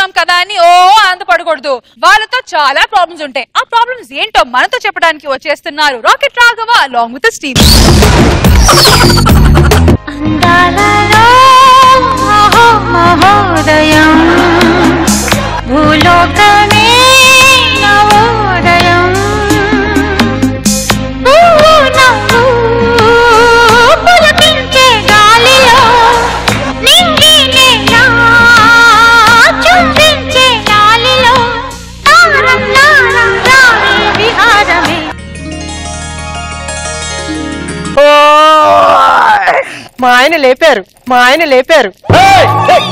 చేస్తున్నాం కదా అని ఓ అంత పడకూడదు వాళ్ళతో చాలా ప్రాబ్లమ్స్ ఉంటాయి ఆ ప్రాబ్లమ్స్ ఏంటో మనతో చెప్పడానికి వచ్చేస్తున్నారు rocket Raghava along with Steve అందాలలో మహో మహోదయం భూలోకమే నవోదయం పువ్వు నవ్వు పులకించే గాలిలో నింగి నేల చుంబించే గాలిలో తారం నారం రావే విహారమే మా ఆయన లేపారు మా ఆయన లేపారు ఏయ్! ఏయ్!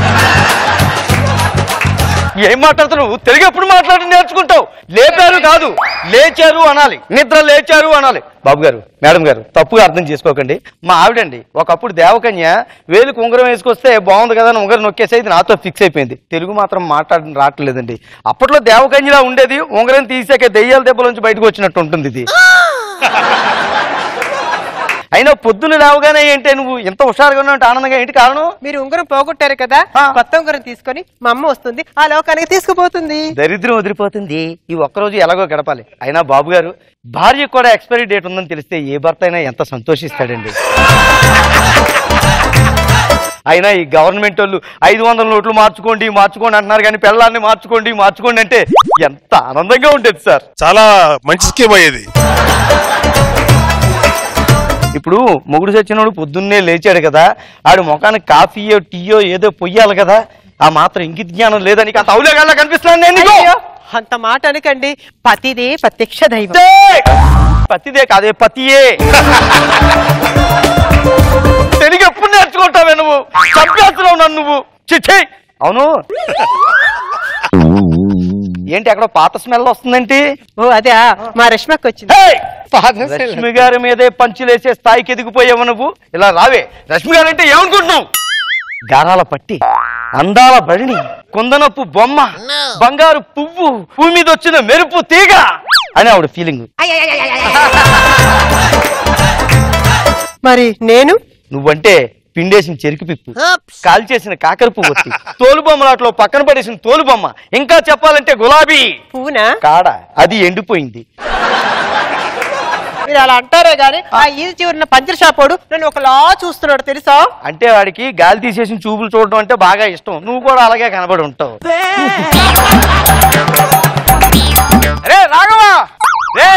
ఏం మాట్లాడుతున్నావు తెలుగు ఎప్పుడు మాట్లాడి నేర్చుకుంటావు లేపారు కాదు లేచారు అనాలి నిద్ర లేచారు అనాలి బాబు గారు మేడం గారు తప్పుగా అర్థం చేసుకోకండి మా ఆవిడండి ఒకప్పుడు దేవకన్య వేలుకు ఉంగరం వేసుకొస్తే బాగుంది కదా అని ఉంగరం నొక్కేసేది నాతో ఫిక్స్ అయిపోయింది తెలుగు మాత్రం మాట్లాడడం రావట్లేదండి అప్పట్లో దేవకన్యలా ఉండేది ఉంగరం తీసాక దెయ్యాల దెబ్బల నుంచి బయటకు వచ్చినట్టు ఉంటుంది ఇది అయినా పొద్దున లేవగానే ఏంటి నువ్వు ఎంత హుషారుగా ఉన్నావు ఆనందంగా ఏంటి కారణం మీరు ఉంగరం పోగొట్టారు కదా ఆ. కొత్త ఉంగరం తీసుకొని మా అమ్మ వస్తుంది ఆ లోకానికి తీసుకుపోతుంది దరిద్రం వదిలిపోతుంది ఈ ఒక్కరోజు ఎలాగో గడపాలి అయినా బాబు గారు భార్యకు కూడా ఎక్స్పైరీ డేట్ ఉందని తెలిస్తే ఏ భర్త అయినా ఎంత సంతోషిస్తాడండి అయినా ఈ గవర్నమెంట్ వాళ్ళు ఐదు వందల నోట్లు మార్చుకోండి మార్చుకోండి అంటున్నారు కానీ పిల్లల్ని మార్చుకోండి మార్చుకోండి అంటే ఎంత ఆనందంగా ఉండేది సార్ చాలా మంచి స్కీమ్ అయ్యేది ఇప్పుడు మొగుడు చచ్చినోడు పొద్దున్నే లేచాడు కదా ఆడు ముఖానికి కాఫీయో టీయో ఏదో పొయ్యాలి కదా ఆ మాత్రం ఇంగిత జ్ఞానం లేదని అంత అవులేగాళ్ళ కనిపిస్తున్నాను నేను నీకు. అయ్యో, అంత మాట అనకండి పతిదే ప్రత్యక్ష దైవం ఏయ్! పతిదే కాదే పతియే తెలుగు ఎప్పుడు నేర్చుకుంటావే నువ్వు చంపేస్తున్నావు నన్ను నువ్వు చిచ్చే అవును ఏంటి అక్కడ పాత స్మెల్ వస్తుందేంటి ఓ అదే మా రష్మకి వచ్చింది ఏయ్! రష్మి గారి మీదే పంచులేసే స్థాయికి ఎదిగిపోయావు నువ్వు ఇలా రావే రష్మి గారు అంటే ఏమనుకుంటున్నావు గారాల పట్టి అందాల బడిని కుందనపు బొమ్మ బంగారు పువ్వు పువ్వు మీద వచ్చిన మెరుపు తీగ అని ఆవిడ ఫీలింగ్ మరి నేను నువ్వంటే పిండేసిన చెరుకు పిప్పు కాల్ చేసిన కాకర పువ్వు ఒత్తి, తోలు బొమ్మలాట్లో పక్కన పడేసిన తోలు బొమ్మ ఇంకా చెప్పాలంటే గులాబీ పువ్వునా కాడ అది ఎండిపోయింది మీరు అలా అంటారే గాని ఆ ఈది చివరిన పంచర్ షాపోడు నన్ను ఒకలా చూస్తున్నాడు తెలుసా అంటే వాడికి గాలి తీసేసిన చూపులు చూడడం అంటే బాగా ఇష్టం నువ్వు కూడా అలాగే కనబడి ఉంటావు అరే రాఘవా రే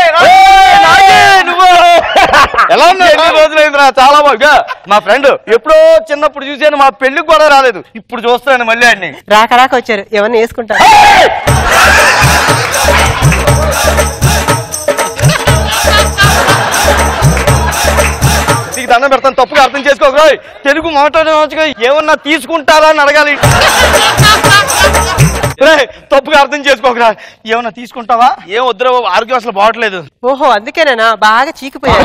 ఎలా ఉన్నావు ఎన్ని రోజులైందిరా చాలా బాగా మా ఫ్రెండ్ ఎప్పుడో చిన్నప్పుడు చూసాను మా పెళ్లికి కూడా రాలేదు ఇప్పుడు చూస్తాను మళ్ళీ అన్ని రాక రాక వచ్చారు ఎవరిని వేసుకుంటారు నీకు దండం పెడతాను తప్పుగా అర్థం చేసుకోకరా తెలుగు మాట్లాడవచ్చు ఏమన్నా తీసుకుంటారా అని అడగాలి రేయ్, తప్పుగా అర్థం చేసుకోకరా ఏమన్నా తీసుకుంటావా ఏం వద్దురా బాబు ఆరోగ్యం అసలు బాగట్లేదు ఓహో అందుకేనా బాగా చీకిపోయారు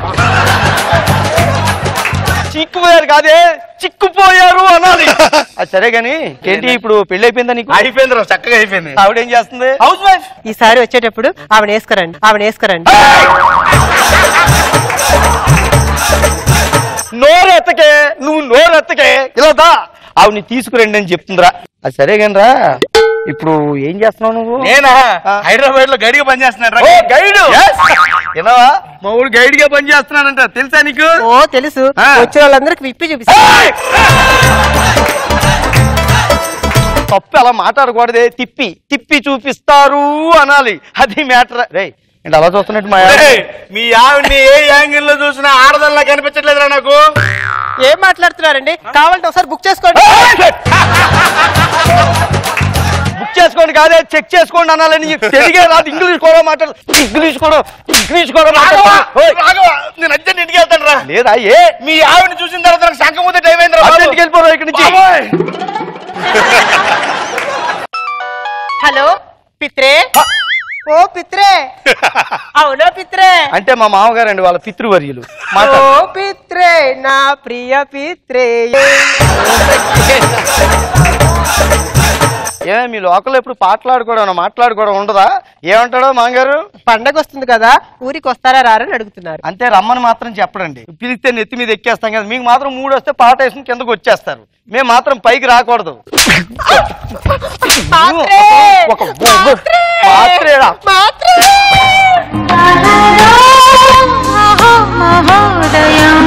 చిక్కుపోయారు కాదే చిక్కుపోయారు అనాలి అది సరే గాని ఏంటి ఇప్పుడు పెళ్లి అయిపోయిందా నీకు అయిపోయిందిరా చక్కగా అయిపోయింది ఆవిడ ఏం చేస్తుంది హౌస్ వైఫ్ ఈసారి వచ్చేటప్పుడు ఆవిడ వేసుకురండి ఆవిడ వేసుకురండి నోరు ఎత్తకే నువ్వు నోరు ఎత్తకే ఇలా దా ఆవిడని తీసుకురండి అని చెప్తుందిరా అది సరే గాని రా ఇప్పుడు ఏం చేస్తున్నావు నువ్వు నేనా ఆ. హైదరాబాద్ లో గడిగా పనిచేస్తున్నాడు ఓ గైడ్ వినవా మా ఊడు గైడ్ గా పని చేస్తున్నాడంట తెలుసా నీకు ఓ తెలుసు ఆ. వచ్చిన వాళ్ళందరికి విప్పి చూపిస్తా ఏయ్! తప్పు అలా మాట్లాడకూడదే తిప్పి తిప్పి చూపిస్తారు అనాలి అది మ్యాటర్ రేయ్ ఏంటి అలా చూస్తున్నట్టు మా ఏయ్, మీ ఆవిడ్ని ఏ యాంగిల్ లో చూసినా ఆడదల్లా కనిపించట్లేదురా నాకు ఏం మాట్లాడుతున్నారండి కావాలంటే ఒకసారి బుక్ చేసుకోండి బుక్ చేసుకోండి కాదే చెక్ చేసుకోండి అనాలని తెలుగే రాదు ఇంగ్లీష్ కూడా మాట్లాడు ఇంగ్లీష్ కూడా ఇంగ్లీష్ కూడా రాఘవా, మాట్లాడు ఓయ్, రాఘవా, నేను అర్జెంట్ ఇంటికి వెళ్తాను రా లేదా ఏ మీ ఆవిడని చూసిన తర్వాత నాకు శంఖం ముందే టైం అయిందిరా బాబు. అర్జెంట్కి వెళ్ళిపోరు ఇక్కడి నుంచి బాబోయ్. హలో పిత్రే ఓ పిత్రే అవునా పిత్రే అంటే మా మామగారండి వాళ్ళ పితృవర్యులు ఓ మాట్లాడు పిత్రే నా ప్రియ పిత్రే ఏమే మీ లోకల్లో ఎప్పుడు పాటలాడుకోవడం మాట్లాడుకోవడం ఉండదా ఏమంటాడో మాంగారు పండగ వస్తుంది కదా ఊరికి వస్తారా రారని అడుగుతున్నారు అంతే రమ్మని మాత్రం చెప్పడండి పిలిస్తే నెత్తి మీద ఎక్కేస్తాం కదా మీకు మాత్రం మూడు వస్తే పాట వేసుకుని కిందకు వచ్చేస్తారు మేము మాత్రం పైకి రాకూడదు ఒక మాత్రేరా మహోదయం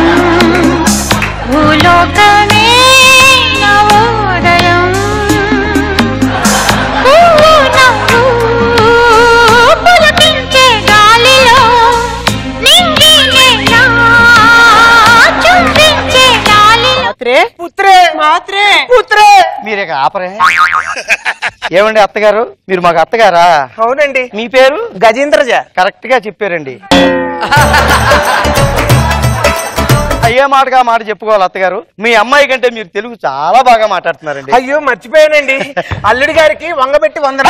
భూలోకమే నవోదయం పువ్వు నవ్వు పులకించే గాలిలో నింగి నేల చుంబించే గాలిలో మాత్రే పుత్రే మాత్రే పుత్రే మీరు ఇక ఆపరే ఏమండి అత్తగారు మీరు మాకు అత్తగారా అవునండి మీ పేరు గజేంద్రజ కరెక్ట్ గా చెప్పారండి అయ్యే మాటగా మాట చెప్పుకోవాలి అత్తగారు మీ అమ్మాయి కంటే మీరు తెలుగు చాలా బాగా మాట్లాడుతున్నారండి అయ్యో మర్చిపోయానండి అల్లుడి గారికి వంగబెట్టి వంద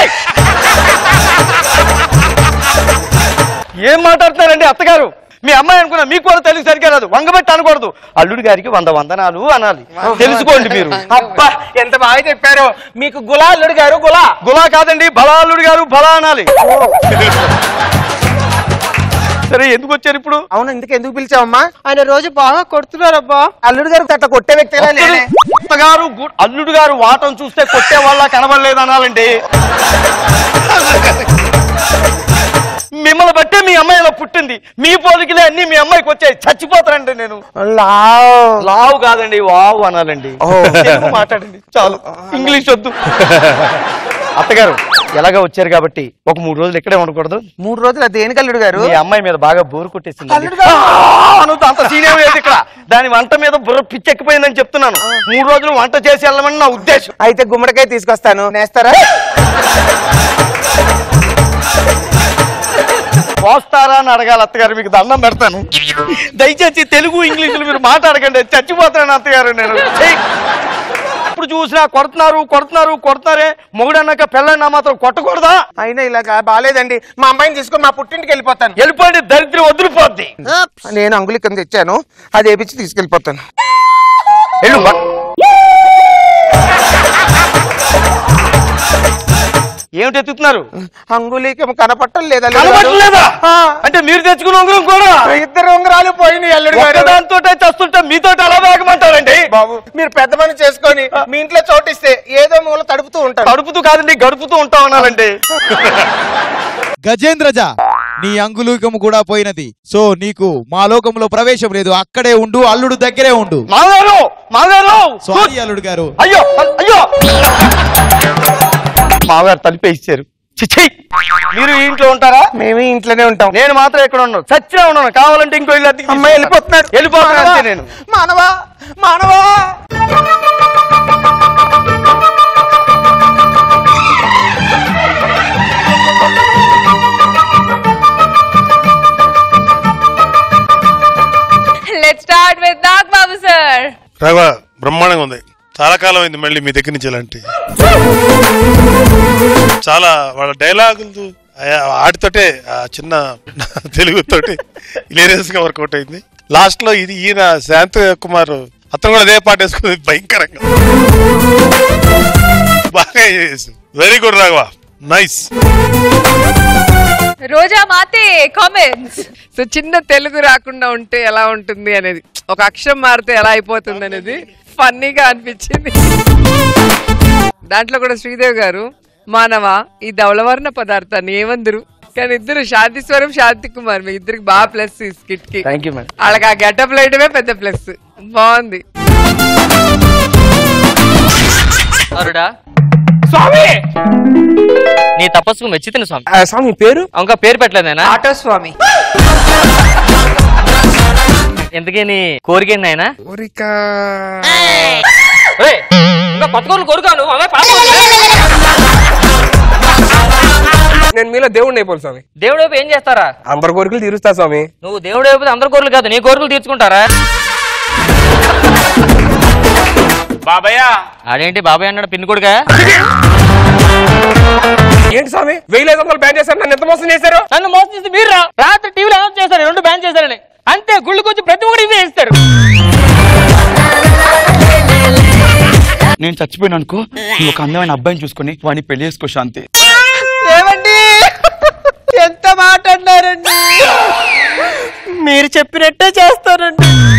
ఏం మాట్లాడుతున్నారండి అత్తగారు మీ అమ్మాయి అనుకున్నా మీకు కూడా తెలుగు సరిగ్గా రాదు వంగబెట్టి అనకూడదు అల్లుడి గారికి వంద వందనాలు అనాలి తెలుసుకోండి మీరు అబ్బా ఎంత బాగా చెప్పారు మీకు గులా అల్లుడి గారు గులా గులా కాదండి బలా అల్లుడు గారు బలా అనాలి సరే ఎందుకు వచ్చారు ఇప్పుడు అవును ఎందుకు ఎందుకు పిలిచావమ్మా ఆయన రోజు బాగా కొడుతున్నారబ్బా అల్లుడి గారు అట్లా కొట్టే వ్యక్తి కదా నేనే. అత్తగారు గు- అల్లుడు గారు వాటం చూస్తే కొట్టే వాళ్ళ కనబడలేదు అనాలండి మిమ్మల్ని బట్టే మీ అమ్మాయి ఇలా పుట్టింది మీ పోలికలే అన్ని మీ అమ్మాయికి వచ్చాయి చచ్చిపోతానండి నేను లావ్. లావు కాదండి వావు అనాలండి ఓ. తెలుగు మాట్లాడండి చాలు ఇంగ్లీష్ వద్దు అత్తగారు ఎలాగా వచ్చారు కాబట్టి ఒక మూడు రోజులు ఇక్కడే ఉండకూడదు మూడు రోజులు అది దేనికి అల్లుడు గారు మీ అమ్మాయి మీద బాగా బోరు కొట్టేసింది అల్లుడు గారు. అనుతో అంత సీనియర్ లేదు ఇక్కడ దాని వంట మీద బుర్ర పిచ్చెక్కిపోయిందని చెప్తున్నాను మూడు రోజులు వంట చేసి వెళ్ళమని నా ఉద్దేశం అయితే గుమ్మడికాయ తీసుకొస్తాను నేస్తారా పోస్తారా అని అడగాలి అత్తగారు మీకు దండం పెడతాను దయచేసి తెలుగు ఇంగ్లీషులు మీరు మాట్లాడకండి చచ్చిపోతాను అత్తగారు నేను ఛీ! ఇప్పుడు చూసినా కొడుతున్నారు కొడుతున్నారు కొడుతున్నారే మొగుడన్నాక పెళ్ళన్నా మాత్రం కొట్టకూడదా అయినా ఇలాగా బాగాలేదండి మా అమ్మాయిని తీసుకొని మా పుట్టింటికి వెళ్ళిపోతాను వెళ్ళిపోండి దరిద్రం వదిలిపోద్ది నేను అంగుళికం తెచ్చాను అది వేపించి తీసుకెళ్ళిపోతాను వెళ్ళు బా. ఏమిటి ఎత్తుతున్నారు అంగుళికం కనపట్టం లేదా అల్లుడు గారు? కనబడలేదా ఆ. అంటే మీరు తెచ్చుకున్న ఉంగరం కూడా ఇద్దరు ఉంగరాలు పోయినాయి అల్లుడు గారు ఒక్కదాంతో చస్తుంటే మీతో ఎలా వేగమంటారండి బాబు మీరు పెద్ద పని చేసుకొని మీ ఇంట్లో చోటిస్తే ఏదో మూల తడుపుతూ ఉంటారు తడుపుతూ కాదండి గడుపుతూ ఉంటాం అనాలండి గజేంద్రజ నీ అంగుళీకము కూడా పోయినది సో నీకు మా లోకంలో ప్రవేశం లేదు అక్కడే ఉండు అల్లుడు దగ్గరే ఉండు మామగారు మామగారు సారీ అల్లుడు గారు అయ్యో అయ్యో మామగారు తలిపే ఇచ్చారు చిచ్చి మీరు ఈ ఇంట్లో ఉంటారా మేము ఈ ఇంట్లోనే ఉంటాం నేను మాత్రం ఇక్కడ ఉన్నాను సచ్చినా ఉన్నాను కావాలంటే ఇంకో ఇల్లు అద్దెకి అమ్మాయి వెళ్ళిపోతున్నాడు వెళ్ళిపోతున్నాను అంతే నేను మానవా మానవా let start with Nag Babu sir Raghava బ్రహ్మాండంగా ఉంది చాలా కాలం అయింది మళ్ళీ మీ దగ్గర నుంచి ఇలాంటి చాలా వాళ్ళ డైలాగులు ఆ- ఆటితోటే ఆ చిన్న తెలుగుతోటి హిలేరియస్ గా వర్కౌట్ అయింది లాస్ట్ లో ఇది ఈయన శాంత కుమార్ అతను కూడా అదే పాట వేసుకుంది భయంకరంగా బాగా very good Raghava nice Roja మాతే కామెంట్స్ సో చిన్న తెలుగు రాకుండా ఉంటే ఎలా ఉంటుంది అనేది ఒక అక్షరం మారితే ఎలా అయిపోతుంది అనేది ఫన్నీగా అనిపించింది దాంట్లో కూడా శ్రీదేవి గారు మానవ ఈ ధవళవర్ణ పదార్థాన్ని ఏమందరు కానీ ఇద్దరు శాంతిస్వరం శాంతి కుమార్ మీ ఇద్దరికి బాగా ప్లస్ ఈ స్కిట్ కి థ్యాంక్ యూ మేడం వాళ్ళకి ఆ గెటప్ లైటమే పెద్ద ప్లస్ బాగుంది అరుడా స్వామి నీ తపస్సుకు మెచ్చితిని స్వామి ఆ, స్వామి పేరు ఇంకా పేరు పెట్టలేదేనా ఆటో స్వామి ఎందుకే నీ కోరిక ఏంది నాయనా కోరిక ఏయ్, ఇంకా కొత్త కోరికలు కోరుకాను అవే పాప నేను మీలో దేవుడిని అయిపోను స్వామి దేవుడు వైపు ఏం చేస్తారా అందరి కోరికలు తీరుస్తా స్వామి నువ్వు దేవుడు వైపు అందరి కోరికలు కాదు నీ కోరికలు తీర్చుకుంటారా బాబయ్య అదేంటి బాబాయ్ అన్నాడు పిన్ని కొడుగా ఏంటి స్వామి వెయ్యి ఐదు వందలు బ్యాన్ చేశారు నన్ను ఎంత మోసం చేశారు నన్ను మోసం చేసి మీరు రా రాత్రి టీవీలో అనౌన్స్ చేశారు రెండు బ్యాన్ చేశారని అంతే గుళ్ళకి వచ్చి ప్రతి ఒక్కటి ఇదే ఇస్తారు నేను నేను చచ్చిపోయాను అనుకో నువ్వు ఒక అందమైన అబ్బాయిని చూసుకొని వాడిని పెళ్లి చేసుకో శాంతి ఏమండి ఎంత మాట అన్నారండి మీరు చెప్పినట్టే చేస్తానండి